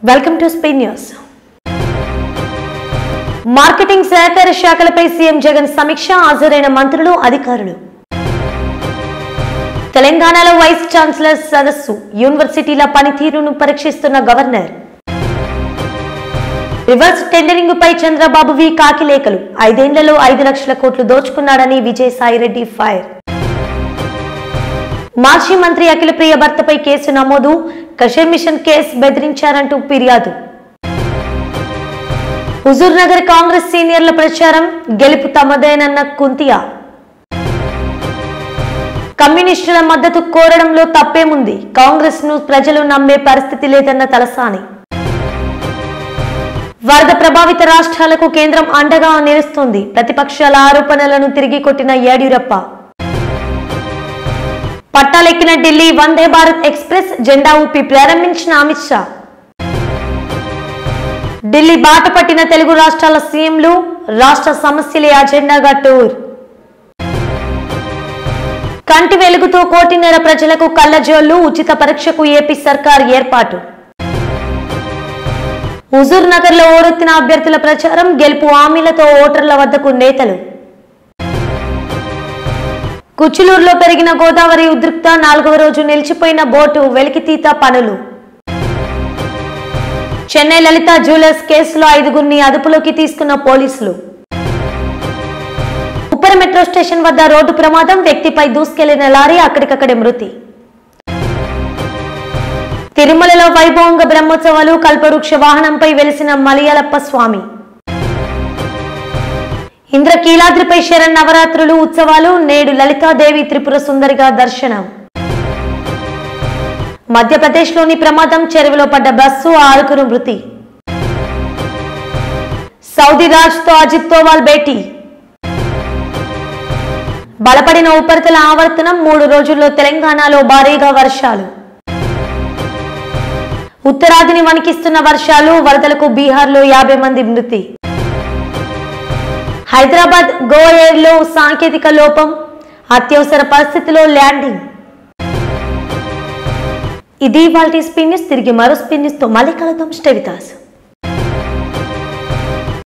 welcome to Spain news marketing సహకార శాఖలపై CM Jagan సమీక్ష హాజరైన మంత్రులు అధికారులు తెలంగాణలో వైస్ ఛాన్సలర్ సదస్సు యూనివర్సిటీల పనితీరును పరీక్షిస్తున్న గవర్నర్ రివర్స్ టెండరింగ్ పై చంద్రబాబు వి కాకిలేఖలు ఐదేళ్లలో ఐదు లక్షల కోట్లు దోచుకున్నాడని విజయసాయిరెడ్డి ఫైర్ మాజీ మంత్రి అఖిలప్రియ భర్తపై కేసు నమోదు కషేర్ మిషన్ కేసు బెదిరించారంటూ ఫిర్యాదు హుజూర్ నగర్ కాంగ్రెస్ సీనియర్ల ప్రచారం గెలుపు తమదేనన్న కుంతియా కమ్యూనిస్టుల మద్దతు కోరడంలో తప్పేముంది కాంగ్రెస్ ను ప్రజలు నమ్మే పరిస్థితి లేదన్న తలసాని వరద ప్రభావిత రాష్ట్రాలకు కేంద్రం అండగా నిలుస్తోంది ప్రతిపక్షాల ఆరోపణలను తిరిగి కొట్టిన యడ్యూరప్ప పట్టాలెక్కిన ఢిల్లీ వందే భారత్ ఎక్స్ప్రెస్ జెండా ఊపి ప్రారంభించిన అమిత్ షా ఢిల్లీ బాట పట్టిన తెలుగు రాష్ట్రాల సీఎంలు రాష్ట్ర సమస్యలే అజెండాగా టూర్ కంటి వెలుగుతో కోటిన్నర ప్రజలకు కళ్ళజోళ్లు ఉచిత పరీక్షకు ఏపీ సర్కార్ ఏర్పాటు హుజూర్ నగర్ లో ఓరెత్తిన అభ్యర్థుల ప్రచారం గెలుపు హామీలతో ఓటర్ల వద్దకు నేతలు కుచులూరులో పెరిగిన గోదావరి ఉద్రిక్త నాలుగవ రోజు నిలిచిపోయిన బోటు వెలికితీత పనులు చెన్నై లలిత జ్యువెలర్స్ కేసులో ఐదుగురిని అదుపులోకి తీసుకున్న పోలీసులు ఉప్పర మెట్రో స్టేషన్ వద్ద రోడ్డు ప్రమాదం వ్యక్తిపై దూసుకెళ్లిన లారీ అక్కడికక్కడే మృతి తిరుమలలో వైభవంగా బ్రహ్మోత్సవాలు కల్పవృక్ష వాహనంపై వెలిసిన మలయాళప్ప స్వామి ఇంద్రకీలాద్రిపై శరణ్ నవరాత్రులు ఉత్సవాలు నేడు లలితాదేవి త్రిపుర సుందరిగా దర్శనం మధ్యప్రదేశ్లోని ప్రమాదం చెరువులో పడ్డ బస్సు ఆరుగురు మృతి సౌదీ రాజ్తో అజిత్ తోవాల్ భేటీ బలపడిన ఉపరితల ఆవర్తనం మూడు రోజుల్లో తెలంగాణలో భారీగా వర్షాలు ఉత్తరాదిని వణికిస్తున్న వర్షాలు వరదలకు బీహార్లో యాభై మంది మృతి హైదరాబాద్ గో ఎయిర్లో సాంకేతిక లోపం అత్యవసర పరిస్థితిలో ల్యాండింగ్ ఇది వాళ్ళ స్పిన్ న్యూస్ తిరిగి మరో స్పిన్ న్యూస్తో మళ్ళీ కలుద్దాం స్టెవితాస్